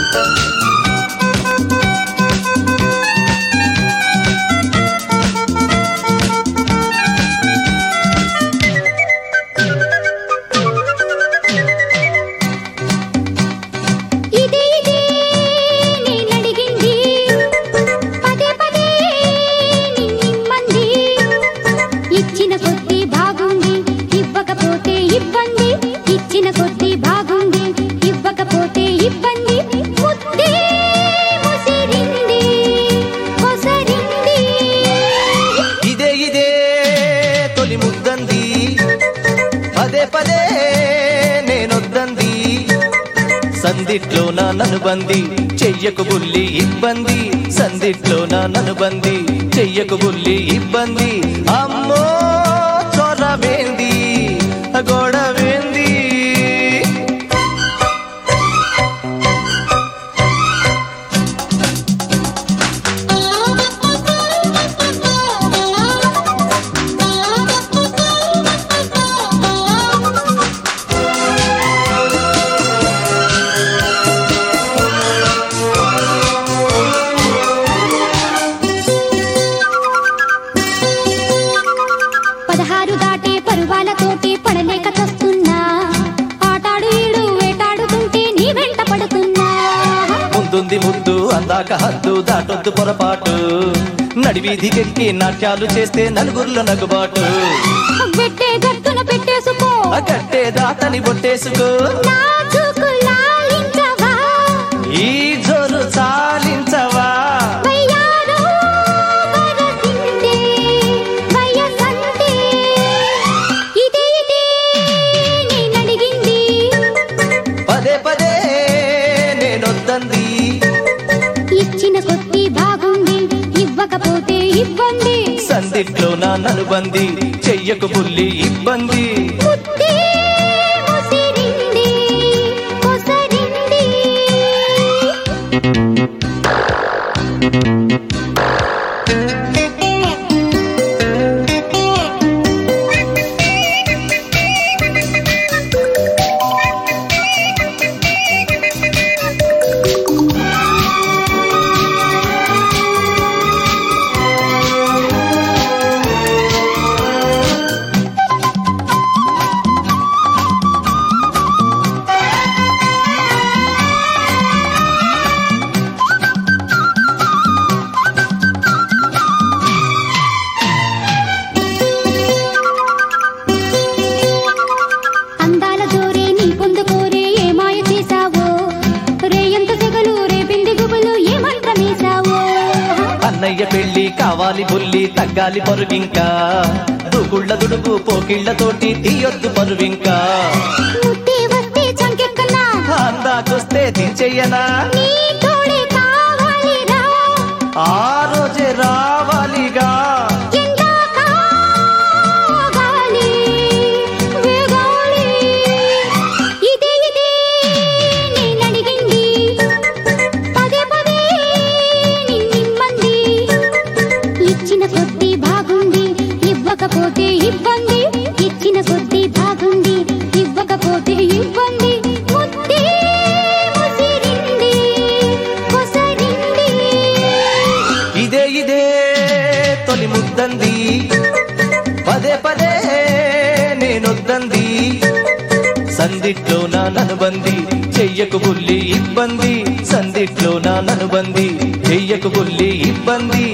ఇదే ఇదే నేనడిగింది పదే పదే నిమ్మంది ఇచ్చిన కొద్దీ బాగుంది ఇవ్వకపోతే ఇబ్బంది ఇచ్చిన కొద్దీ బాగుంది ఇవ్వకపోతే ఇబ్బంది ముద్దే ముసిరింది కొసరింది ఇదే ఇదే తొలి ముద్దంది పదే పదే నేనొద్దంది సందిట్లో నా ననుబంది చెయ్యకు బుల్లి ఇబ్బంది సందిట్లో నా ననుబంది చెయ్యకు బుల్లి ఇబ్బంది అమ్మో చొరవేంది గొడవేంది పదహారు దాటే పరువాలతోటి పడలేక చస్తున్నా ఆటాడు ఈడు వేటాడుతుంటే నీ వెంట పడుతున్నా ముందుంది ముద్దు అందాక హద్దు దాటొద్దు పొరపాటు నడివీధికెక్కి నాట్యాలు చేస్తే నలుగురిలో నగుబాటు పెట్టే గట్టున పెట్టేసుకో ఆ కట్టే దాటని బొట్టేసుకో నాజూకు లాలించవా ఈ జోరు చాలించవా వయ్యారో వరసిందే వయసంతే ఇదే ఇదే నేనడిగింది పదే పదే నేనొద్దంది ఇచ్చిన కొద్దీ బాగుంది ఇవ్వకపోతే ఇబ్బంది సందిట్లో నా నలుబంది చెయ్యకు బుల్లి ఇబ్బంది ముద్దే ముసిరింది కొసరింది అందాల జోరే నీ పొందుకోరే ఏ మాయ చేశావో రేయంత సెగలు రేపింది గుబులు ఏ మంత్రమేశావో అన్నయ్య పెళ్లి కావాలి బుల్లి తగ్గాలి పరువింకా దుగుళ్ళ దుడుగు పోకిళ్ళతోటి తీయొద్దు పరువింకా ముద్దే వస్తే చంకెక్కనా అందాకొస్తే దించెయ్యనా నీ తోడే కావాలిరా ఆ రోజే రావాలిగా ఎందాక ఆగాలి, వేగాలి. ఇదే ఇదే నేనడిగింది పదే పదే నిమ్మంది ఇచ్చిన కొద్దీ బాగుంది ఇవ్వకపోతే ఇబ్బంది ఇచ్చిన కొద్దీ బాగుంది ఇవ్వకపోతే ఇబ్బంది ముద్దే ముసిరింది కొసరింది ఇదే ఇదే తొలి ముద్దంది పదే పదే నేనొద్దంది సందిట్లో నా ననుబంది చెయ్యకు బుల్లి ఇబ్బంది సందిట్లో నా ననుబంది చెయ్యకు బుల్లి ఇబ్బంది